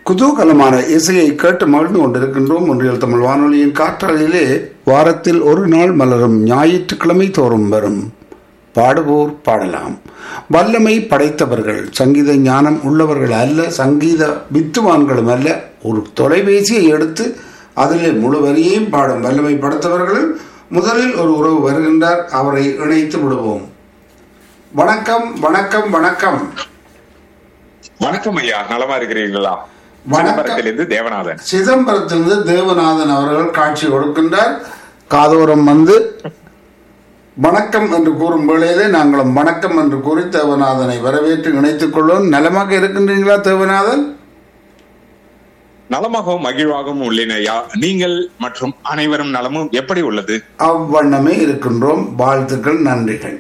குதூகலமான இசையை கேட்டு மகிழ்ந்து கொண்டிருக்கின்றோம் ஒன்றியல் தமிழ் வானொலியின் காற்றாலிலே வாரத்தில் ஒரு நாள் மலரும் ஞாயிற்றுக்கிழமை தோறும் வரும் பாடுவோர் பாடலாம் வல்லமை படைத்தவர்கள் சங்கீத ஞானம் உள்ளவர்கள் அல்ல சங்கீத வித்துவான்களும் அல்ல ஒரு தொலைபேசியை எடுத்து அதிலே முழு வரியையும் பாடும் வல்லமை படைத்தவர்களும் முதலில் ஒரு உறவு வருகின்றார் அவரை இணைத்து விடுவோம் வணக்கம் வணக்கம் வணக்கம் வணக்கம் ஐயா நலமா இருக்கிறீர்களா வணக்கம். சிதம்பரத்திலிருந்து தேவநாதன் சிதம்பரத்திலிருந்து தேவநாதன் அவர்கள் காட்சி கொடுக்கின்றார் காதோரம் வந்து வணக்கம் என்று கூறும் வேளையிலே நாங்களும் வணக்கம் என்று கூறி தேவநாதனை வரவேற்று இணைத்துக் கொள்வோம் நலமாக இருக்கின்றீங்களா தேவநாதன் நலமாகவும் மகிழ்வாகவும் உள்ளேன் ஐயா நீங்கள் மற்றும் அனைவரும் நலமும் எப்படி உள்ளது அவ்வண்ணமே இருக்கின்றோம் வாழ்த்துக்கள் நன்றிகள்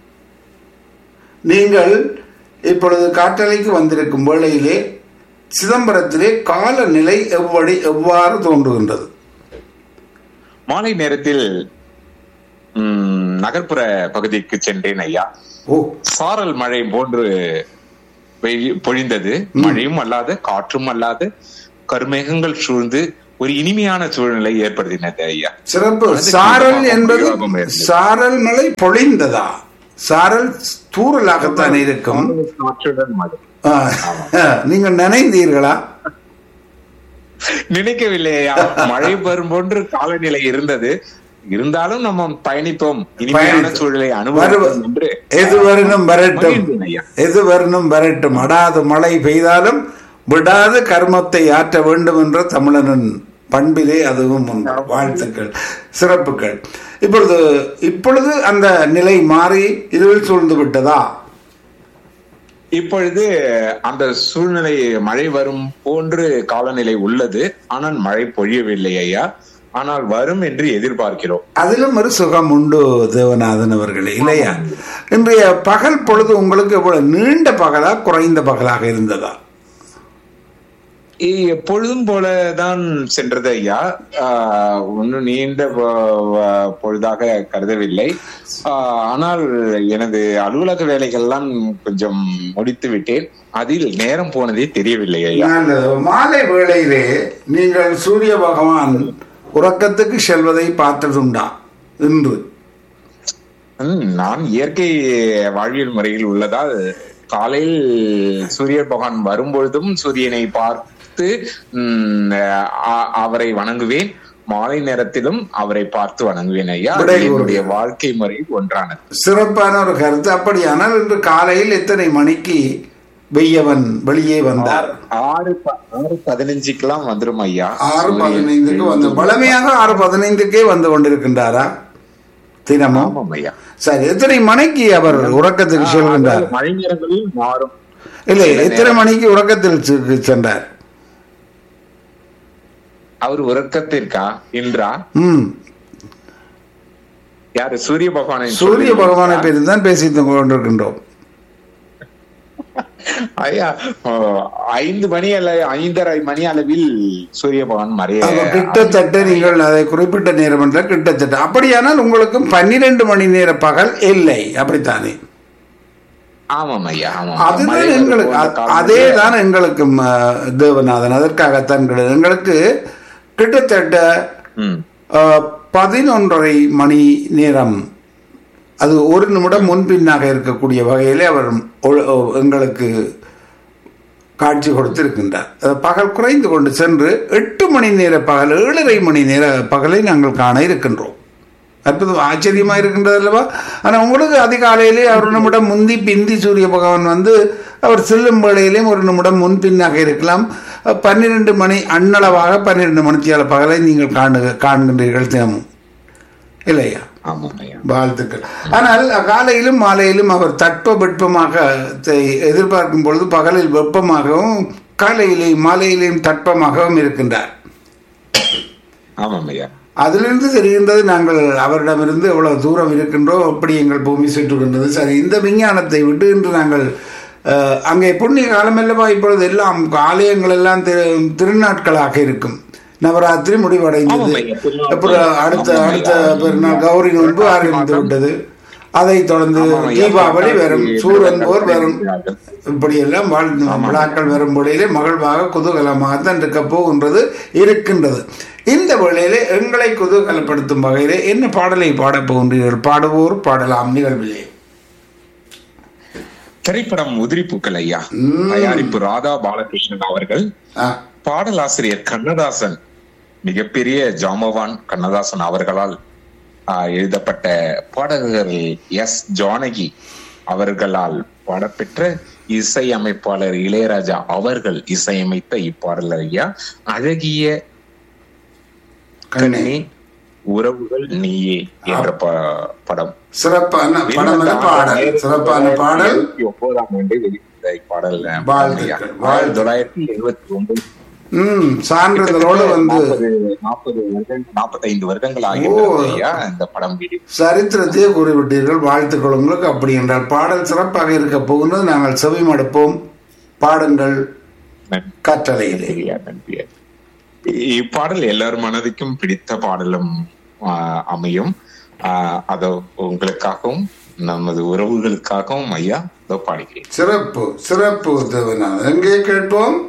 நீங்கள் இப்பொழுது காற்றலைக்கு வந்திருக்கும் வேளையிலே சிதம்பரத்திலே காலநிலை எவ்வளி எவ்வாறு தோன்றுகின்றது மாலை நேரத்தில் ம், நகர்ப்புற பகுதிக்கு சென்றேன் ஐயா ஓ சாரல் மழை போன்று பெய்- பொழிந்தது மழையும் அல்லாது காற்றும் அல்லாது கருமேகங்கள் சூழ்ந்து ஒரு இனிமையான சூழ்நிலை ஏற்படுத்தினது ஐயா சிறப்பு மனதுக்கு சாரல் இதமாக என்பது மகிழ்வாகவும் இருந்தது. சாரல் மழை பொழிந்ததா சாரல் தூறலாகத்தான் இருக்கும் காற்றுடன் மழை ஆ, நீங்கள் நினைந்தீர்களா நினைக்கவில்லை ஐயா மழை வரும் போன்று காலநிலை இருந்தது இருந்தாலும் நம்ம பயணித்தோம் இனிமையான பயணித்தோம். சூழலை வருவ- அனுபவம் என்று எது வரணும் வரட்டும் மகிழ்ந்தேன் ஐயா. எது வரணும் வரட்டும் அடாது மழை பெய்தாலும் விடாது கர்மத்தை ஆற்ற வேண்டும் என்ற தமிழனின் பண்பிலே அதுவும் உண்டு வாழ்த்துக்கள் சிறப்புகள் இப்பொழுது இப்பொழுது அந்த நிலை மாறி இருள் சூழ்ந்து விட்டதா இப்பொழுது அந்த சூழ்நிலை மழை வரும் போன்று காலநிலை உள்ளது ஆனால் மழை பொழியவில்லை ஐயா ஆனால் வரும் என்று எதிர்பார்க்கிறோம் அதிலும் ஒரு சுகம் உண்டு தேவநாதன் அவர்களே இல்லையா இன்றைய பகல் பொழுது உங்களுக்கு எவ்வளவு நீண்ட பகலா குறைந்த பகலாக இருந்ததா இ- எப்பொழுதும் போலதான் சென்றது ஐயா ஆஹ், ஒன்னும் நீண்ட பொ- வ- பொழுதாக கருதவில்லை ஆஹ், ஆனால் எனது அலுவலக வேலைகள்லாம் கொஞ்சம் முடித்து விட்டேன் அதில் நேரம் போனதே தெரியவில்லை ஐயா நல்லது மாலை வேளையிலே நீங்கள் சூரிய பகவான் உறக்கத்துக்கு செல்வதை பார்த்ததுண்டா இன்று ம், நான் இயற்கை வாழ்வியல் முறையில் உள்ளதால் காலையில் சூரிய பகவான் வரும்பொழுதும் சூரியனை பார்த்து ம், அ- அவரை வணங்குவேன் மாலை நேரத்திலும் அவரை பார்த்து வணங்குவேன் ஐயா அது விடை என்னுடைய வாழ்க்கை முறையில் ஒன்றானது சிறப்பான ஒரு கருத்து அப்படியானால் இன்று காலையில் எத்தனை மணிக்கு வெய்யவன் வெளியே வந்தார் ஆறு ப- ஆறு பதினஞ்சுக்கெல்லாம் வந்துரும் ஐயா ஆறு சூரியன் பதினைந்துக்கு வந்து வளமையாக ஆறு பதினைந்துக்கே வந்து கொண்டிருக்கின்றாரா தினமும் ஆமாம் ஐயா சரி எத்தனை மணிக்கு அவர் உறக்கத்துக்கு செல்கின்றார் அதாவது மழை நேரங்களில் மாறும் இல்லை எத்தனை மணிக்கு உறக்கத்தில் செ- சென்றார் அவர் உறக்கத்திற்கா இன்றா ம் யாரு சூரிய பகவானை சூரிய பகவானை பற்றி தான் பேசித்து கொண்டிருக்கின்றோம் ஐயா ஓ, ஐந்து மணி அல்ல ஐந்தரை மணி அளவில் சூரிய பகவான் மறைய அப்ப கிட்டத்தட்ட நீங்கள் அதை குறிப்பிட்ட நேரம் என்ற கிட்டத்தட்ட அப்படியானால் உங்களுக்கும் பன்னிரண்டு மணி நேர பகல் இல்லை அப்படித்தானே ஆமாம் ஐயா ஆமாம் அதுதான் மழை எங்களுக்கு வரும்போது அ- காலங்களில் அதே தான் எங்களுக்கும் அஹ், தேவநாதன் அதற்காகத்தான் கிடையாது எங்களுக்கு கிட்டத்தட்ட ம், அஹ், பதினொன்றரை மணி நேரம் அது ஒரு நிமிடம் முன்பின்னாக இருக்கக்கூடிய வகையிலே அவர் ஒ- ஒ- எங்களுக்கு காட்சி கொடுத்திருக்கின்றார் அது பகல் குறைந்து கொண்டு சென்று எட்டு மணி நேர பகல் ஏழரை மணி நேர பகலை நாங்கள் காண இருக்கின்றோம் அற்புதம் ஆச்சரியமா இருக்கின்றது அல்லவா ஆனா உங்களுக்கு அதிகாலையிலே ஒரு நிமிடம் முந்தி பிந்தி சூரிய பகவான் வந்து அவர் செல்லும் வேளையிலேயும் ஒரு நிமிடம் முன்பின்னாக இருக்கலாம் அஹ், பன்னிரண்டு மணி அண்ணளவாக பன்னிரண்டு மணித்தியால பகலை நீங்கள் காணு காண்கின்றீர்கள் தினமும் இல்லையா ஆமாம் ஐயா வாழ்த்துக்கள் ஆனால் காலையிலும் மாலையிலும் அவர் தட்ப வெப்பமாக தை- எதிர்பார்க்கும் பொழுது பகலில் வெப்பமாகவும் காலையிலேயும் மாலையிலேயும் தட்பமாகவும் இருக்கின்றார் ஆமாம் ஐயா அதிலிருந்து தெரிகின்றது நாங்கள் அவரிடமிருந்து எவ்வளவு தூரம் இருக்கின்றோம் எப்படி எங்கள் பூமி சுற்றுகின்றது சரி இந்த விஞ்ஞானத்தை விட்டு இன்று நாங்கள் அஹ், அங்கே புண்ணிய காலமெல்லவா இப்பொழுது எல்லாம் ஆலயங்கள் எல்லாம் திரு- திருநாட்களாக இருக்கும் நவராத்திரி முடிவடைந்தது ஆமாம் ஐயா, திருநாட்கள். அப்புறம் அடுத்த ஆமாம் அடுத்த ஐயா. பெருநாள் கௌரி நோன்பு ஆரம்பித்து விட்டது அதைத் தொடர்ந்து ஆமாம் ஐயா. தீபாவளி வரும் புரட்டாசி சூரன் போர் வரும் இருக்கிறார்கள். இப்படியெல்லாம் வாழ் விழாக்கள் வரும் பொழுதிலே மகிழ்வாக குதூகலமாகத்தான் இருக்க போகின்றது இருக்கின்றது இந்த வேளையிலே எங்களை குதூகலப்படுத்தும் வகையிலே என்ன பாடலை பாடப் போகின்றீர்கள் பாடுவோர் பாடலாம் நிகழ்விலே திரைப்படம் உதிரிப்பூக்கள் ஐயா தயாரிப்பு ராதா பாலகிருஷ்ணன் அவர்கள் ஆ, பாடலாசிரியர் கண்ணதாசன் மிகப்பெரிய ஜாமவான் கண்ணதாசன் அவர்களால் ஆஹ், எழுதப்பட்ட பாடகர்கள் எஸ் ஜானகி அவர்களால் பாடப்பெற்ற இசையமைப்பாளர் இளையராஜா அவர்கள் இசையமைத்த இப்பாடல் ஐயா அழகிய கண்ணே கண்ணே உறவுகள் நீயே என்ற ப- படம் சிறப்பான படம் என பாடல் சிறப்பான பாடல் எழுபத்தி ஒன்பதாம் ஆண்டு வெளிவந்த இப்பாடல் வாழ்த்துக்கள், ஆயிரத்தி தொள்ளாயிரத்தி எழுபத்தி ஒன்பது ம் சான்றிதழோடு வந்து நாற்பது வருடங்கள் நாற்பத்தைந்து வருடங்கள் ஆகின்றது ஐயா இந்த படம் வீடு சரித்திரத்தையே கூறிவிட்டீர்கள் வாழ்த்துக்கள் உங்களுக்கு அப்படி என்றால் பாடல் சிறப்பாக இருக்க போகின்றது நாங்கள் செவிமடுப்போம் பாடுங்கள் கட்டளையிலே நன்றியா நன்றியா இப்பாடல் எல்லார் மனதுக்கும் பிடித்த பாடலும் ஆஹ், அமையும் ஆஹ், அது உங்களுக்காகவும் நமது உறவுகளுக்காகவும் ஐயா இதோ பாடுகிறேன் சிறப்பு சிறப்பு தேவனார் எங்கே கேட்போம்